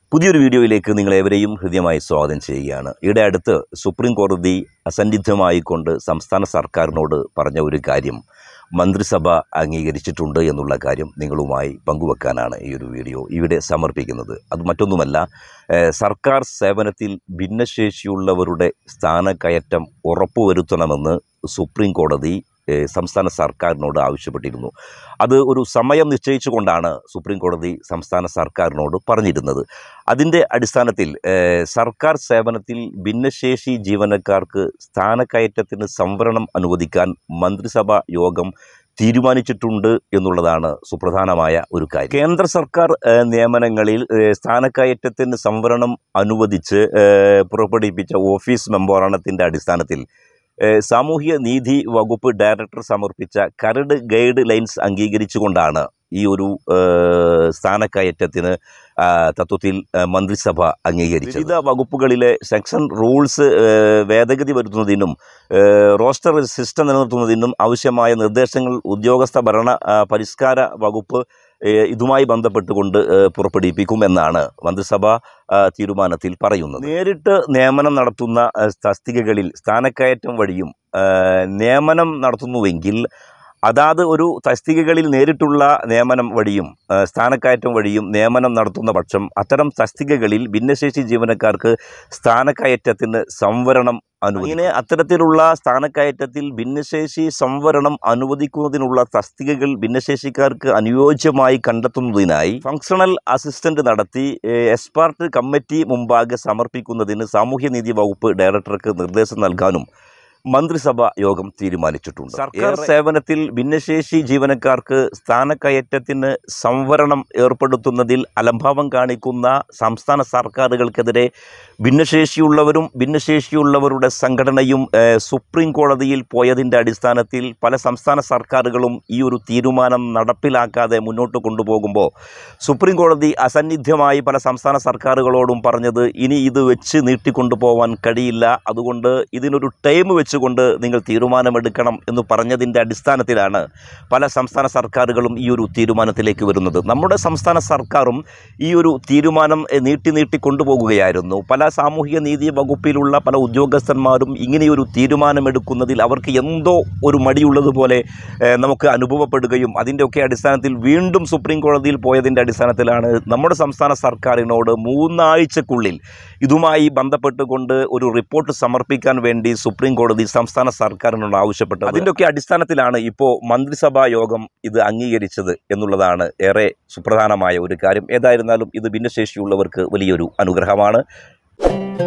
പുതിയൊരു വീഡിയോയിലേക്ക് നിങ്ങളേവരെയും ഹൃദ്യമായി സ്വാഗതം ചെയ്യുകയാണ് ഈയിടെ അടുത്ത് സുപ്രീം കോടതി അസന്നിഗ്ധമായിക്കൊണ്ട് സംസ്ഥാന സർക്കാരിനോട് പറഞ്ഞ ഒരു കാര്യം മന്ത്രിസഭ അംഗീകരിച്ചിട്ടുണ്ട് എന്നുള്ള കാര്യം നിങ്ങളുമായി പങ്കുവെക്കാനാണ് ഈ ഒരു വീഡിയോ ഇവിടെ സമർപ്പിക്കുന്നത് അത് മറ്റൊന്നുമല്ല ഏഹ് സർക്കാർ സേവനത്തിൽ ഭിന്നശേഷിയുള്ളവരുടെ സ്ഥാനക്കയറ്റം ഉറപ്പുവരുത്തണമെന്ന് സുപ്രീം കോടതി ഏഹ് സംസ്ഥാന സർക്കാരിനോട് ആവശ്യപ്പെട്ടിരുന്നു അത് ഒരു സമയം നിശ്ചയിച്ചുകൊണ്ടാണ് സുപ്രീം കോടതി സംസ്ഥാന സർക്കാരിനോട് പറഞ്ഞിരുന്നത് അതിൻ്റെ അടിസ്ഥാനത്തിൽ ഏഹ് സർക്കാർ സേവനത്തിൽ ഭിന്നശേഷി ജീവനക്കാർക്ക് സ്ഥാനക്കയറ്റത്തിന് സംവരണം അനുവദിക്കാൻ മന്ത്രിസഭാ യോഗം തീരുമാനിച്ചിട്ടുണ്ട് എന്നുള്ളതാണ് സുപ്രധാനമായ ഒരു കാര്യം കേന്ദ്ര സർക്കാർ ഏഹ്, നിയമനങ്ങളിൽ ഏഹ്, സ്ഥാനക്കയറ്റത്തിന് സംവരണം അനുവദിച്ച് ഏഹ്, പുറപ്പെടുവിപ്പിച്ച ഓഫീസ് മെമ്മോറാണ്ടത്തിൻ്റെ അടിസ്ഥാനത്തിൽ ഏഹ്, സാമൂഹ്യ നീതി വകുപ്പ് ഡയറക്ടർ സമർപ്പിച്ച കരട് ഗൈഡ് ലൈൻസ് അംഗീകരിച്ചുകൊണ്ടാണ് ഈ ഒരു ഏഹ്, സ്ഥാനക്കയറ്റത്തിന് ആ, തത്വത്തിൽ ഏഹ്, മന്ത്രിസഭ അംഗീകരിച്ചത് വിവിധ വകുപ്പുകളിലെ സെക്ഷൻ റൂൾസ് ഏഹ്, ഭേദഗതി വരുത്തുന്നതിനും ഏഹ്, റോസ്റ്റർ സിസ്റ്റം നിലനിർത്തുന്നതിനും ആവശ്യമായ നിർദ്ദേശങ്ങൾ ഉദ്യോഗസ്ഥ ഭരണ ആ, പരിഷ്കാര വകുപ്പ് ഏഹ്, ഇതുമായി ബന്ധപ്പെട്ടുകൊണ്ട് ഏഹ്, പുറപ്പെടുവിപ്പിക്കുമെന്നാണ് മന്ത്രിസഭ ആ, തീരുമാനത്തിൽ പറയുന്നത് നേരിട്ട് നിയമനം നടത്തുന്ന ആ, തസ്തികകളിൽ സ്ഥാനക്കയറ്റം വഴിയും ആ, നിയമനം നടത്തുന്നുവെങ്കിൽ അതാത് ഒരു തസ്തികകളിൽ നേരിട്ടുള്ള നിയമനം വഴിയും ആ, സ്ഥാനക്കയറ്റം വഴിയും നിയമനം നടത്തുന്ന പക്ഷം അത്തരം തസ്തികകളിൽ ഭിന്നശേഷി ജീവനക്കാർക്ക് സ്ഥാനക്കയറ്റത്തിന് സംവരണം അനുവദിക്കും ഇങ്ങനെ അത്തരത്തിലുള്ള സ്ഥാനക്കയറ്റത്തിൽ ഭിന്നശേഷി സംവരണം അനുവദിക്കുന്നതിനുള്ള തസ്തികകൾ ഭിന്നശേഷിക്കാർക്ക് അനുയോജ്യമായി കണ്ടെത്തുന്നതിനായി ഫങ്ഷണൽ അസിസ്റ്റന്റ് നടത്തി ഏഹ്, എക്സ്പെർട്ട് കമ്മിറ്റി മുമ്പാകെ സമർപ്പിക്കുന്നതിന് സാമൂഹ്യനീതി വകുപ്പ് ഡയറക്ടർക്ക് നിർദ്ദേശം നൽകാനും മന്ത്രിസഭ യോഗം തീരുമാനിച്ചിട്ടുണ്ട് സർക്കാർ സേവനത്തിൽ ഭിന്നശേഷി ജീവനക്കാർക്ക് സ്ഥാനക്കയറ്റത്തിന് സംവരണം ഏർപ്പെടുത്തുന്നതിൽ അലംഭാവം കാണിക്കുന്ന സംസ്ഥാന സർക്കാരുകൾക്കെതിരെ ഭിന്നശേഷിയുള്ളവരും ഭിന്നശേഷിയുള്ളവരുടെ സംഘടനയും ഏഹ്, സുപ്രീം കോടതിയിൽ പോയതിൻ്റെ അടിസ്ഥാനത്തിൽ പല സംസ്ഥാന സർക്കാരുകളും ഈ ഒരു തീരുമാനം നടപ്പിലാക്കാതെ മുന്നോട്ട് കൊണ്ടുപോകുമ്പോൾ സുപ്രീം കോടതി അസന്നിധ്യമായി പല സംസ്ഥാന സർക്കാരുകളോടും പറഞ്ഞത് ഇനി ഇത് വെച്ച് നീട്ടിക്കൊണ്ടുപോകാൻ കഴിയില്ല അതുകൊണ്ട് ഇതിനൊരു ടൈം വെച്ചുകൊണ്ട് നിങ്ങൾ തീരുമാനമെടുക്കണം എന്ന് പറഞ്ഞതിൻ്റെ അടിസ്ഥാനത്തിലാണ് പല സംസ്ഥാന സർക്കാരുകളും ഈ ഒരു തീരുമാനത്തിലേക്ക് വരുന്നത് നമ്മുടെ സംസ്ഥാന സർക്കാരും ഈ ഒരു തീരുമാനം എ, നീട്ടി നീട്ടി കൊണ്ടുപോകുകയായിരുന്നു പല സാമൂഹിക നീതി വകുപ്പിലുള്ള പല ഉദ്യോഗസ്ഥന്മാരും ഇങ്ങനെയൊരു തീരുമാനമെടുക്കുന്നതിൽ അവർക്ക് എന്തോ ഒരു മടിയുള്ളതുപോലെ ഏ, നമുക്ക് അനുഭവപ്പെടുകയും അതിൻ്റെയൊക്കെ അടിസ്ഥാനത്തിൽ വീണ്ടും സുപ്രീം കോടതിയിൽ പോയതിൻ്റെ അടിസ്ഥാനത്തിലാണ് നമ്മുടെ സംസ്ഥാന സർക്കാരിനോട് മൂന്നാഴ്ചക്കുള്ളിൽ ഇതുമായി ബന്ധപ്പെട്ടുകൊണ്ട് ഒരു റിപ്പോർട്ട് സമർപ്പിക്കാൻ വേണ്ടി സുപ്രീം കോടതി സംസ്ഥാന സർക്കാരിനോട് ആവശ്യപ്പെട്ടത് അതിൻ്റെയൊക്കെ അടിസ്ഥാനത്തിലാണ് ഇപ്പോൾ മന്ത്രിസഭാ യോഗം ഇത് അംഗീകരിച്ചത് എന്നുള്ളതാണ് ഏറെ സുപ്രധാനമായ ഒരു കാര്യം ഏതായിരുന്നാലും ഇത് ഭിന്നശേഷിയുള്ളവർക്ക് വലിയൊരു അനുഗ്രഹമാണ്